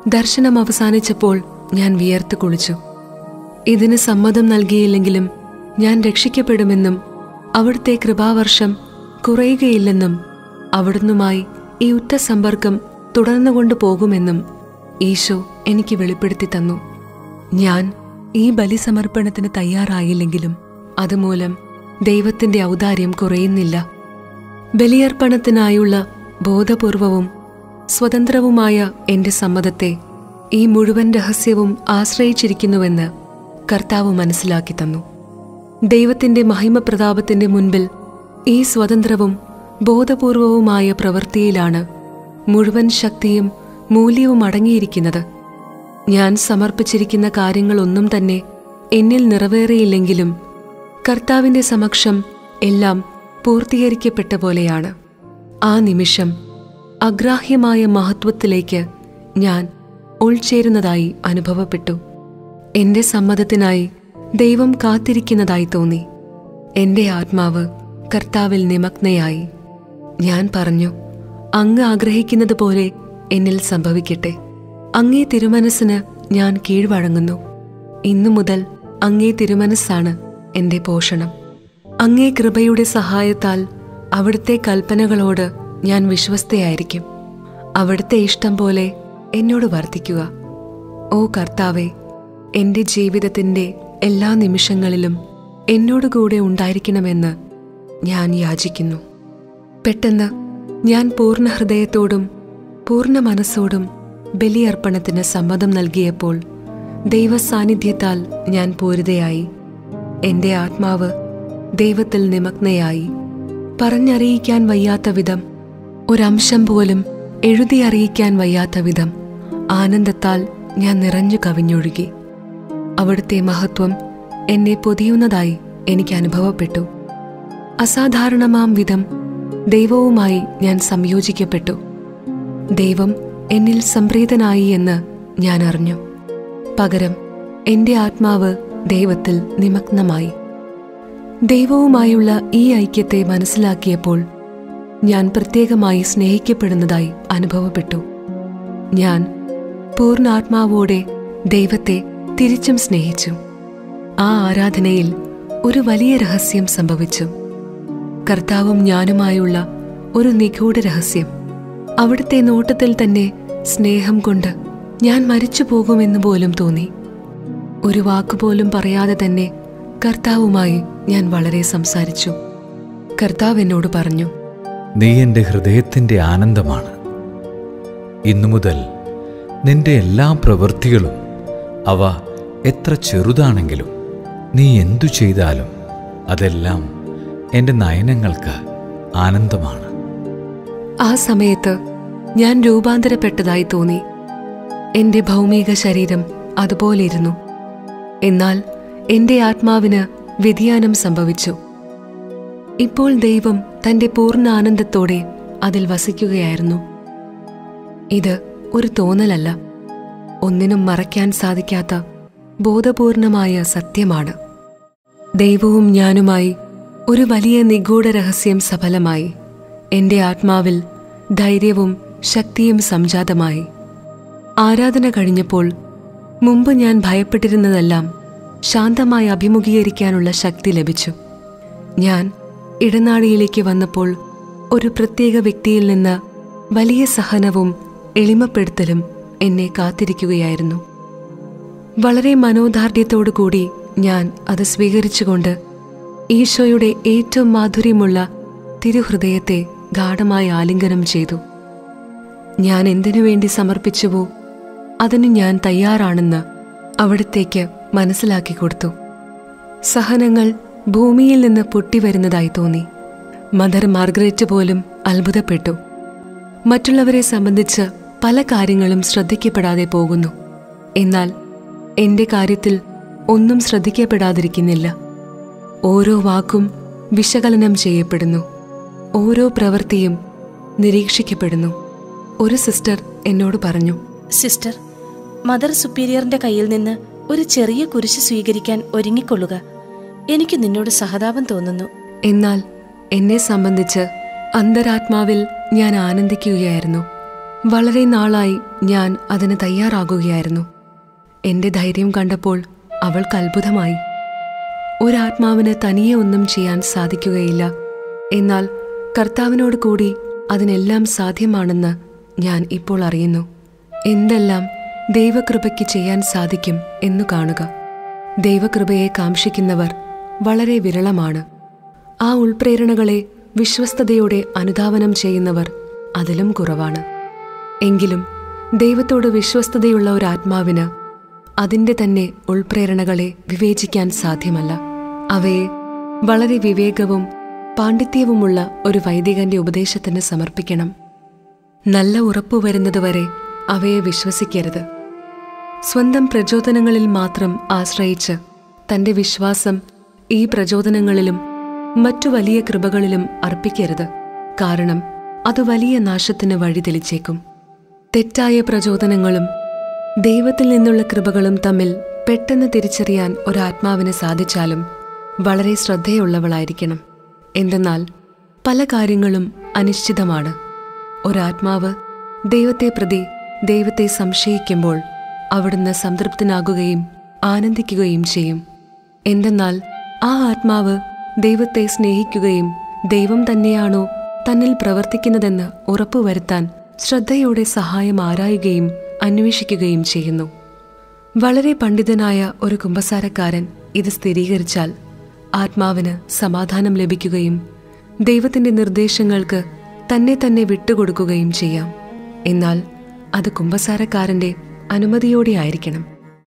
ദർശനം അവസാനിച്ചപ്പോൾ ഞാൻ വിയർത്ത് കുളിച്ചു ഇതിന് സമ്മതം നൽകിയില്ലെങ്കിലും ഞാൻ രക്ഷിക്കപ്പെടുമെന്നും അവിടുത്തെ കൃപാവർഷം കുറയുകയില്ലെന്നും അവിടുന്നുമായി ഈ ഉറ്റ സമ്പർക്കം തുടർന്നുകൊണ്ടു പോകുമെന്നും ഈശോ എനിക്ക് വെളിപ്പെടുത്തി തന്നു ഞാൻ ഈ ബലിസമർപ്പണത്തിന് തയ്യാറായില്ലെങ്കിലും അതുമൂലം ദൈവത്തിന്റെ ഔദാര്യം കുറയുന്നില്ല ബലിയർപ്പണത്തിനായുള്ള ബോധപൂർവവും സ്വതന്ത്രവുമായ എന്റെ സമ്മതത്തെ ഈ മുഴുവൻ രഹസ്യവും ആശ്രയിച്ചിരിക്കുന്നുവെന്ന് കർത്താവ് മനസ്സിലാക്കി തന്നു ദൈവത്തിന്റെ മഹിമപ്രതാപത്തിന്റെ മുൻപിൽ ഈ സ്വതന്ത്രവും ബോധപൂർവവുമായ പ്രവൃത്തിയിലാണ് മുഴുവൻ ശക്തിയും മൂല്യവും അടങ്ങിയിരിക്കുന്നത് ഞാൻ സമർപ്പിച്ചിരിക്കുന്ന കാര്യങ്ങളൊന്നും തന്നെ എന്നിൽ നിറവേറിയില്ലെങ്കിലും കർത്താവിന്റെ സമക്ഷം എല്ലാം പൂർത്തീകരിക്കപ്പെട്ട പോലെയാണ് ആ നിമിഷം അഗ്രാഹ്യമായ മഹത്വത്തിലേക്ക് ഞാൻ ഉൾച്ചേരുന്നതായി അനുഭവപ്പെട്ടു എന്റെ സമ്മതത്തിനായി ദൈവം കാത്തിരിക്കുന്നതായി തോന്നി എന്റെ ആത്മാവ് കർത്താവിൽ നിമഗ്നയായി ഞാൻ പറഞ്ഞു അങ്ങ് ആഗ്രഹിക്കുന്നത് പോലെ എന്നിൽ സംഭവിക്കട്ടെ അങ്ങേ തിരുമനസ്സിന് ഞാൻ കീഴ്വഴങ്ങുന്നു ഇന്നു മുതൽ അങ്ങേ തിരുമനസ്സാണ് എന്റെ പോഷണം അങ്ങേ കൃപയുടെ സഹായത്താൽ അവിടുത്തെ കൽപ്പനകളോട് ഞാൻ വിശ്വസ്തയായിരിക്കും അവിടുത്തെ ഇഷ്ടം പോലെ എന്നോട് വർത്തിക്കുക ഓ കർത്താവെ എന്റെ ജീവിതത്തിന്റെ എല്ലാ നിമിഷങ്ങളിലും എന്നോടുകൂടെ ഉണ്ടായിരിക്കണമെന്ന് ഞാൻ യാചിക്കുന്നു പെട്ടെന്ന് ഞാൻ പൂർണ്ണ ഹൃദയത്തോടും പൂർണ്ണ മനസ്സോടും ബലിയർപ്പണത്തിന് സമ്മതം നൽകിയപ്പോൾ ദൈവസാന്നിധ്യത്താൽ ഞാൻ പൂരിതയായി എന്റെ ആത്മാവ് ദൈവത്തിൽ നിമഗ്നയായി പറഞ്ഞറിയിക്കാൻ വയ്യാത്ത വിധം ഒരംശം പോലും എഴുതി അറിയിക്കാൻ വയ്യാത്ത വിധം ആനന്ദത്താൽ ഞാൻ നിറഞ്ഞു കവിഞ്ഞൊഴുകി അവിടുത്തെ മഹത്വം എന്നെ പൊതിയുന്നതായി എനിക്ക് അനുഭവപ്പെട്ടു അസാധാരണമാം വിധം ദൈവവുമായി ഞാൻ സംയോജിക്കപ്പെട്ടു ദൈവം എന്നിൽ സംപ്രീതനായി എന്ന് ഞാൻ അറിഞ്ഞു പകരം എന്റെ ആത്മാവ് ദൈവത്തിൽ നിമഗ്നമായി ദൈവവുമായുള്ള ഈ ഐക്യത്തെ മനസ്സിലാക്കിയപ്പോൾ ഞാൻ പ്രത്യേകമായി സ്നേഹിക്കപ്പെടുന്നതായി അനുഭവപ്പെട്ടു ഞാൻ പൂർണ്ണാത്മാവോടെ ദൈവത്തെ തിരിച്ചും സ്നേഹിച്ചു ആ ആരാധനയിൽ ഒരു വലിയ രഹസ്യം സംഭവിച്ചു കർത്താവും ഞാനുമായുള്ള ഒരു നിഗൂഢ രഹസ്യം അവിടുത്തെ നോട്ടത്തിൽ തന്നെ സ്നേഹം കൊണ്ട് ഞാൻ മരിച്ചു പോകുമെന്ന് പോലും തോന്നി ഒരു വാക്കുപോലും പറയാതെ തന്നെ കർത്താവുമായി ഞാൻ വളരെ സംസാരിച്ചു കർത്താവ് എന്നോട് പറഞ്ഞു നീ എൻ്റെ ഹൃദയത്തിൻ്റെ ആനന്ദമാണ് ഇന്നു മുതൽ നിന്റെ എല്ലാ പ്രവൃത്തികളും അവ എത്ര ചെറുതാണെങ്കിലും നീ എന്തു ചെയ്താലും അതെല്ലാം എൻ്റെ നയനങ്ങൾക്ക് ആനന്ദമാണ് ആ സമയത്ത് ഞാൻ രൂപാന്തരപ്പെട്ടതായി തോന്നി എന്റെ ഭൗമിക ശരീരം അതുപോലെ ഇരുന്നു എന്നാൽ എന്റെ ആത്മാവിന് വ്യതിയാനം സംഭവിച്ചു ഇപ്പോൾ ദൈവം തന്റെ പൂർണ്ണ ആനന്ദത്തോടെ അതിൽ വസിക്കുകയായിരുന്നു ഇത് ഒരു തോന്നലല്ല ഒന്നിനും മറയ്ക്കാൻ സാധിക്കാത്ത ബോധപൂർണമായ സത്യമാണ് ദൈവവും ഞാനുമായി ഒരു വലിയ നിഗൂഢ രഹസ്യം സഫലമായി എന്റെ ആത്മാവിൽ ധൈര്യവും ശക്തിയും സംജാതമായി ആരാധന കഴിഞ്ഞപ്പോൾ മുമ്പ് ഞാൻ ഭയപ്പെട്ടിരുന്നതെല്ലാം ശാന്തമായി അഭിമുഖീകരിക്കാനുള്ള ശക്തി ലഭിച്ചു ഞാൻ ഇടനാഴിയിലേക്ക് വന്നപ്പോൾ ഒരു പ്രത്യേക വ്യക്തിയിൽ നിന്ന് വലിയ സഹനവും എളിമപ്പെടുത്തലും എന്നെ കാത്തിരിക്കുകയായിരുന്നു വളരെ മനോദാർഢ്യത്തോടു കൂടി ഞാൻ അത് സ്വീകരിച്ചുകൊണ്ട് ഈശോയുടെ ഏറ്റവും മാധുര്യമുള്ള തിരുഹൃദയത്തെ ഗാഠമായി ആലിംഗനം ചെയ്തു ഞാൻ എന്തിനു വേണ്ടി സമർപ്പിച്ചുവോ അതിന് ഞാൻ തയ്യാറാണെന്ന് അവിടത്തേക്ക് മനസ്സിലാക്കി കൊടുത്തു സഹനങ്ങൾ ഭൂമിയിൽ നിന്ന് പൊട്ടിവരുന്നതായി തോന്നി മദർ മാർഗരറ്റ് പോലും അത്ഭുതപ്പെട്ടു മറ്റുള്ളവരെ സംബന്ധിച്ച് പല കാര്യങ്ങളും ശ്രദ്ധിക്കപ്പെടാതെ പോകുന്നു എന്നാൽ എന്റെ കാര്യത്തിൽ ഒന്നും ശ്രദ്ധിക്കപ്പെടാതിരിക്കുന്നില്ല ഓരോ വാക്കും വിശകലനം ചെയ്യപ്പെടുന്നു ഓരോ പ്രവൃത്തിയും നിരീക്ഷിക്കപ്പെടുന്നു ഒരു സിസ്റ്റർ എന്നോട് പറഞ്ഞു സിസ്റ്റർ മദർ സുപ്പീരിയറിന്റെ കയ്യിൽ നിന്ന് ഒരു ചെറിയ കുരിശ് സ്വീകരിക്കാൻ ഒരുങ്ങിക്കൊള്ളുക എനിക്ക് നിന്നോട് സഹതാപം തോന്നുന്നു എന്നാൽ എന്നെ സംബന്ധിച്ച് അന്തരാത്മാവിൽ ഞാൻ ആനന്ദിക്കുകയായിരുന്നു വളരെ നാളായി ഞാൻ അതിന് തയ്യാറാകുകയായിരുന്നു എന്റെ ധൈര്യം കണ്ടപ്പോൾ അവൾക്ക് അത്ഭുതമായി ഒരാത്മാവിന് തനിയെ ഒന്നും ചെയ്യാൻ സാധിക്കുകയില്ല എന്നാൽ കർത്താവിനോട് കൂടി അതിനെല്ലാം സാധ്യമാണെന്ന് ഞാൻ ഇപ്പോൾ അറിയുന്നു എന്തെല്ലാം ദൈവകൃപയ്ക്ക് ചെയ്യാൻ സാധിക്കും എന്നു കാണുക ദൈവകൃപയെ കാംക്ഷിക്കുന്നവർ വളരെ വിരളമാണ് ആ ഉൾപ്രേരണകളെ വിശ്വസ്തയോടെ അനുധാവനം ചെയ്യുന്നവർ അതിലും കുറവാണ് എങ്കിലും ദൈവത്തോട് വിശ്വസ്തതയുള്ള ഒരു ആത്മാവിന് അതിൻ്റെ തന്നെ ഉൾപ്രേരണകളെ വിവേചിക്കാൻ സാധ്യമല്ല അവയെ വളരെ വിവേകവും പാണ്ഡിത്യവുമുള്ള ഒരു വൈദികന്റെ ഉപദേശത്തിന് സമർപ്പിക്കണം നല്ല ഉറപ്പു വരുന്നതുവരെ അവയെ വിശ്വസിക്കരുത് സ്വന്തം പ്രചോദനങ്ങളിൽ മാത്രം ആശ്രയിച്ച് തന്റെ വിശ്വാസം ഈ പ്രചോദനങ്ങളിലും മറ്റു വലിയ കൃപകളിലും അർപ്പിക്കരുത് കാരണം അത് വലിയ നാശത്തിന് വഴിതെളിച്ചേക്കും തെറ്റായ പ്രചോദനങ്ങളും ദൈവത്തിൽ നിന്നുള്ള കൃപകളും തമ്മിൽ പെട്ടെന്ന് തിരിച്ചറിയാൻ ഒരാത്മാവിന് സാധിച്ചാലും വളരെ ശ്രദ്ധയുള്ളവളായിരിക്കണം എന്തെന്നാൽ പല കാര്യങ്ങളും അനിശ്ചിതമാണ് ഒരാത്മാവ് ദൈവത്തെ പ്രതി ദൈവത്തെ സംശയിക്കുമ്പോൾ അവിടുന്ന് സംതൃപ്തനാകുകയും ആനന്ദിക്കുകയും ചെയ്യും എന്തെന്നാൽ ആ ആത്മാവ് ദൈവത്തെ സ്നേഹിക്കുകയും ദൈവം തന്നെയാണോ തന്നിൽ പ്രവർത്തിക്കുന്നതെന്ന് ഉറപ്പുവരുത്താൻ ശ്രദ്ധയോടെ സഹായം ആരായുകയും അന്വേഷിക്കുകയും ചെയ്യുന്നു വളരെ പണ്ഡിതനായ ഒരു കുമ്പസാരക്കാരൻ ഇത് സ്ഥിരീകരിച്ചാൽ ആത്മാവിന് സമാധാനം ലഭിക്കുകയും ദൈവത്തിന്റെ നിർദ്ദേശങ്ങൾക്ക് തന്നെ തന്നെ വിട്ടുകൊടുക്കുകയും ചെയ്യാം എന്നാൽ അത് കുമ്പസാരക്കാരന്റെ അനുമതിയോടെ ആയിരിക്കണം